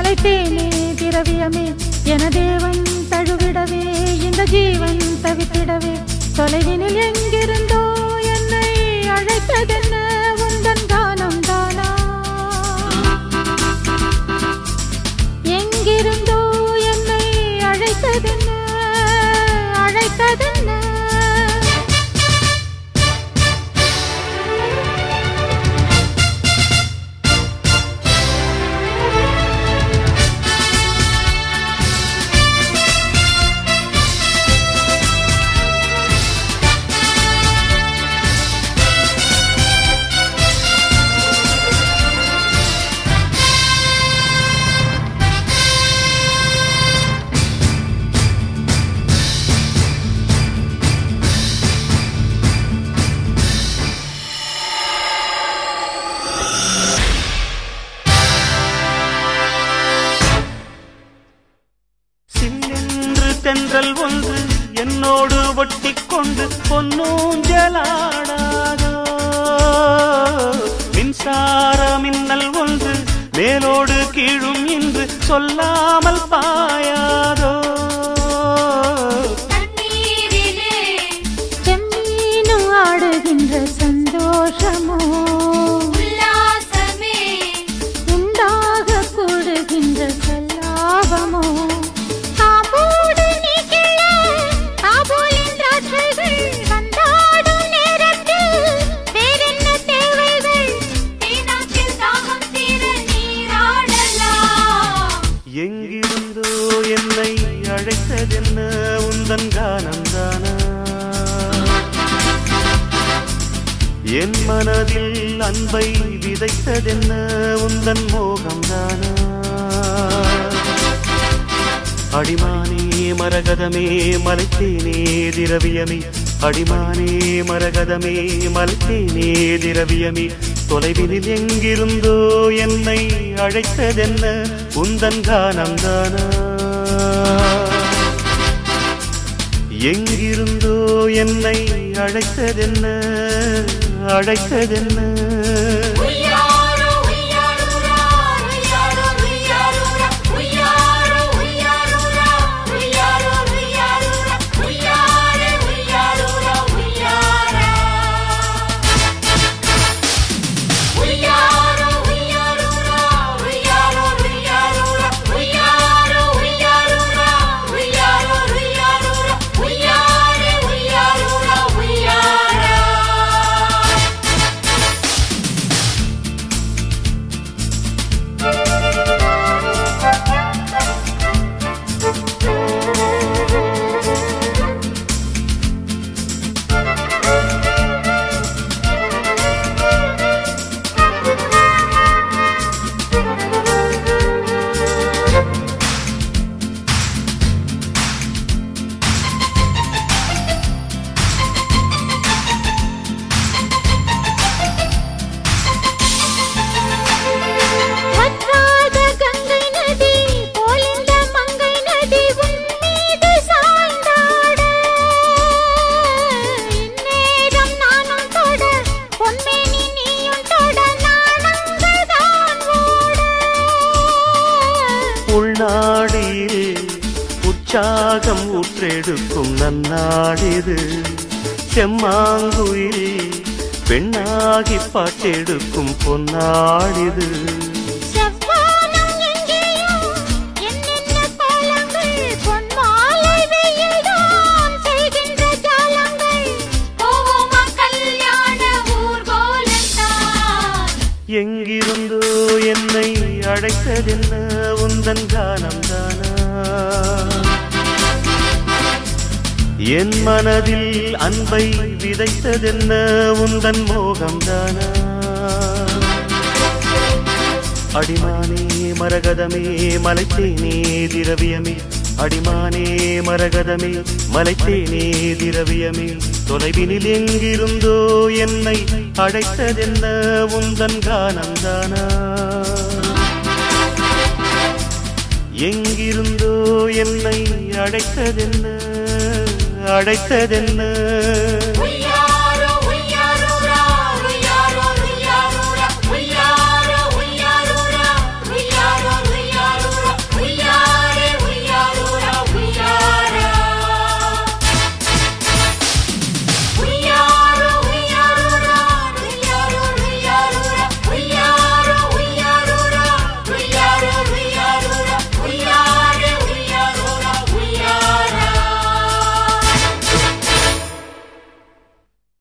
தொலைத்தேனே திரவியமே என தேவன் தழுவிடவே இந்த ஜீவன் தவித்திடவே தொலைவினில் எங்கிருந்தோ என்னை அழைத்ததென்ன உந்தன் கானம் தானா எங்கிருந்தோ என்னை அழைத்ததென்ன அழைத்ததென்ன சில்லென்று தென்றல் ஒன்று என்னோடு ஒட்டிக்கொண்டு பொன்னூஞ்சலாடாதோ மின்சார மின்னல் ஒன்று மேலோடு கீழும் இன்று சொல்லாமல் பாயாதோ தண்ணீரிலே செம்மீனும் ஆடுகின்ற சந்தோஷமோ உல்லாசமே உண்டாக கூடுகின்ற சல்லாபமோ காம்போடு நீ கிள்ள காபோலின் திராட்சைகள் வந்தாடும் நேரத்தில் வேறென்ன தேவைகள் தேனாற்றில் தாகம் தீர நீராடலாம் எங்கிருந்தோ என்னை அழைத்ததென்ன உந்தன் கானந்தானா என் மனதில் அன்பை விதைத்ததென்ன உந்தன் மோகம்தானா அடிமானே மரகதமே மலைத்தேனே திரவியமே அடிமானே மரகதமே மலைத்தேனே திரவியமே தொலைவினில் எங்கிருந்தோ என்னை அழைத்ததென்ன உந்தன் கானம்தானா எங்கிருந்தோ என்னை அழைத்ததென்ன அழைத்ததென்ன உய்யாரோ உய்யாரூரா உய்யாரோ உய்யாரூரா உய்யாரோ உய்யாரூரா உய்யாரோ உய்யாரூரா உய்யாரே உய்யாரூரா உய்யாரா உய்யாரோ உய்யாரூரா உய்யாரோ உய்யாரூரா உய்யாரோ உய்யாரூரா உய்யாரோ உய்யாரூரா உய்யாரே உய்யாரூரா உய்யாரா வற்றாத கங்கை நதி போலிந்த மங்கை நதி உன் மீது சாய்ந்தாட இந்நேரம் நானும் தொட பொன்மேனி நீயும் தொட நாணங்கதான் ஓட உள்நாடியில் உற்சாகம் ஊற்றெடுக்கும் நன்னாடிது செம்மாங்குயில் பெண்ணாகி பாட்டெடுக்கும் பொன்னாடிது செவ்வானம் எங்கேயும் என்னென்ன கோலங்கள் பொன்மாலை வெயில்தான் செய்கின்ற ஜாலங்கள் போவோமா கல்யாண ஊர்கோலந்தான் எங்கிருந்தோ என்னை அழைத்ததென்ன உந்தன் கானம்தானா என் மனதில் அன்பை விதைத்ததென்ன உந்தன் மோகம்தானா அடிமானே மரகதமே மலைத்தேனே திரவியமே அடிமானே மரகதமே மலைத்தேனே திரவியமே தொலைவினில் எங்கிருந்தோ என்னை அழைத்ததென்ன உந்தன் கானம்தானா எங்கிருந்தோ என்னை அழைத்ததென்ன அழைத்ததென்ன